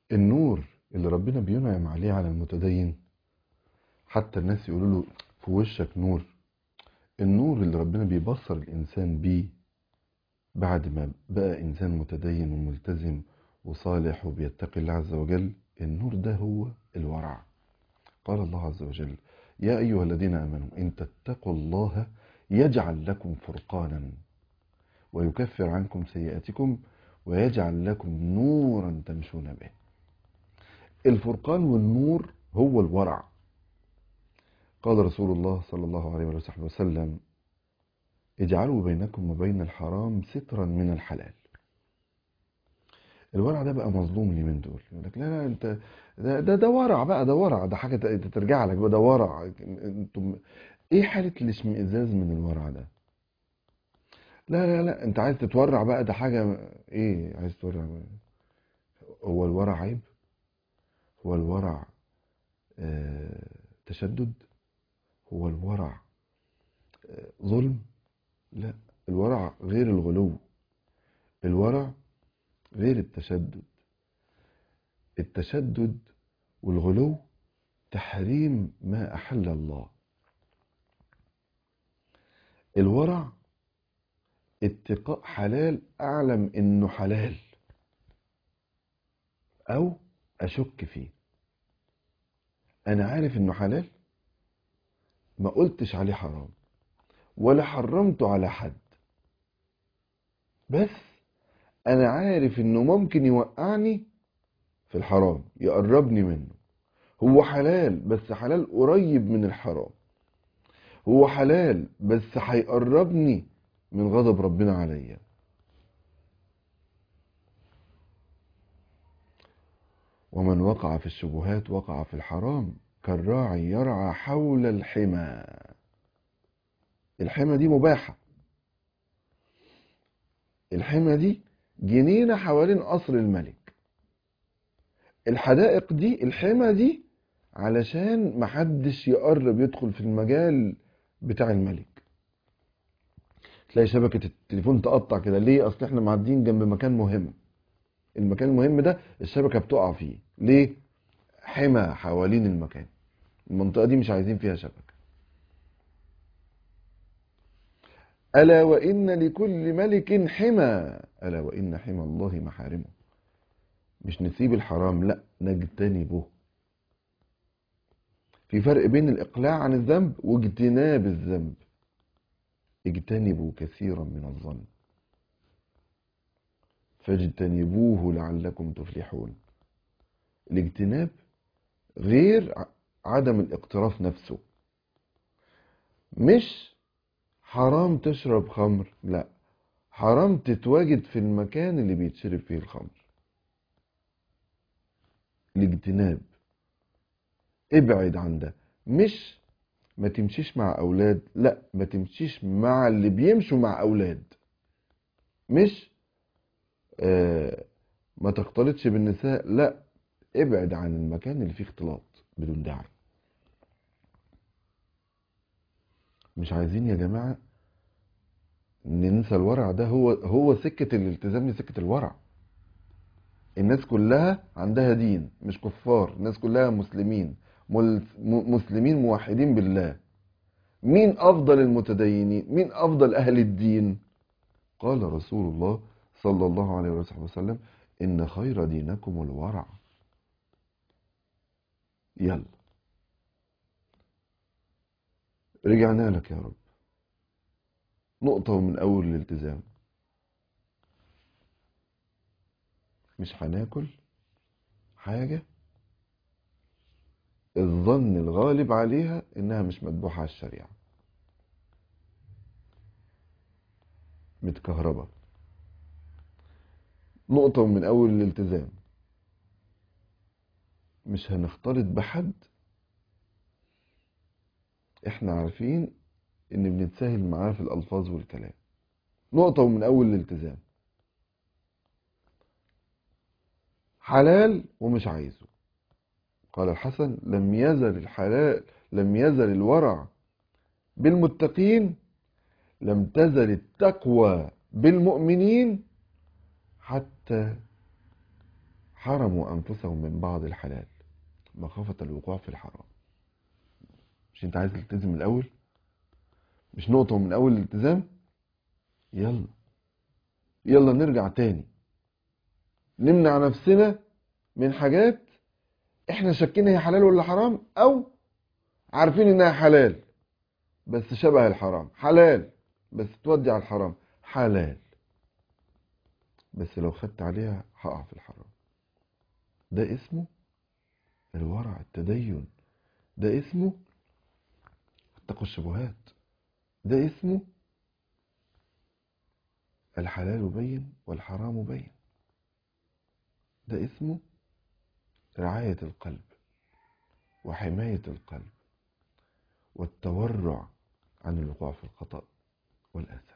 النور اللي ربنا بينعم عليه على المتدين حتى الناس يقولوا له في وشك نور النور اللي ربنا بيبصر الإنسان بيه بعد ما بقى إنسان متدين وملتزم وصالح وبيتقي الله عز وجل النور ده هو الورع قال الله عز وجل يا أيها الذين آمنوا إن تتقوا الله يجعل لكم فرقانا ويكفر عنكم سيئاتكم ويجعل لكم نورا تمشون به الفرقان والنور هو الورع قال رسول الله صلى الله عليه وصحبه وسلم اجعلوا بينكم وبين الحرام سترا من الحلال الورع ده بقى مظلوم اليومين دول يقول لك لا لا انت ده ده, ده ورع بقى ده ورع ده حاجه ت- ترجع لك بقى ده ورع انتم ايه حاله الاشمئزاز من الورع ده لا لا لا انت عايز تتورع بقى ده حاجه ايه عايز تتورع هو الورع عيب هو الورع آه تشدد هو الورع آه ظلم لا الورع غير الغلو الورع غير التشدد التشدد والغلو تحريم ما أحل الله الورع اتقاء حلال أعلم إنه حلال أو أشك فيه أنا عارف إنه حلال ما قلتش عليه حرام ولا حرمته على حد بس انا عارف انه ممكن يوقعني في الحرام يقربني منه هو حلال بس حلال قريب من الحرام هو حلال بس هيقربني من غضب ربنا عليا ومن وقع في الشبهات وقع في الحرام كالراعي يرعى حول الحمى الحمى دي مباحة الحمى دي جنينة حوالين قصر الملك الحدائق دي الحمى دي علشان محدش يقرب يدخل في المجال بتاع الملك تلاقي شبكة التليفون تقطع كده ليه اصل احنا معديين جنب مكان مهم المكان المهم ده الشبكة بتقع فيه ليه حمى حوالين المكان المنطقة دي مش عايزين فيها شبكة ألا وإن لكل ملك حمى ألا وإن حمى الله محارمه مش نسيب الحرام لا نجتنبه في فرق بين الإقلاع عن الذنب واجتناب الذنب اجتنبوا كثيرا من الظن فاجتنبوه لعلكم تفلحون الاجتناب غير عدم الاقتراف نفسه مش حرام تشرب خمر لا حرام تتواجد في المكان اللي بيتشرب فيه الخمر الاجتناب ابعد عن ده مش ما تمشيش مع اولاد لا ما تمشيش مع اللي بيمشوا مع اولاد مش آه ما تختلطش بالنساء لا ابعد عن المكان اللي فيه اختلاط بدون داعي مش عايزين يا جماعة ننسى الورع ده هو هو سكة الالتزام لسكة الورع الناس كلها عندها دين مش كفار الناس كلها مسلمين مل- م- مسلمين موحدين بالله مين أفضل المتدينين مين أفضل أهل الدين قال رسول الله صلى الله عليه وصحبه وسلم إن خير دينكم الورع يلا رجعنا لك يا رب نقطة من أول الالتزام مش هناكل حاجة الظن الغالب عليها إنها مش مذبوحة على الشريعة متكهربة نقطة من أول الالتزام مش هنختلط بحد احنا عارفين ان بنتساهل معاه في الالفاظ والكلام نقطة من اول الالتزام حلال ومش عايزه قال الحسن لم يزل الحلال لم يزل الورع بالمتقين لم تزل التقوى بالمؤمنين حتى حرموا أنفسهم من بعض الحلال مخافة الوقوع في الحرام مش انت عايز تلتزم من الأول مش نقطة من أول الالتزام يلا يلا نرجع تاني نمنع نفسنا من حاجات احنا شاكين هي حلال ولا حرام او عارفين انها حلال بس شبه الحرام حلال بس تودي على الحرام حلال بس لو خدت عليها هقع في الحرام ده اسمه الورع التدين ده اسمه اتقوا الشبهات ده اسمه الحلال بين والحرام بين ده اسمه رعاية القلب وحماية القلب والتورع عن الوقوع في الخطأ والآثام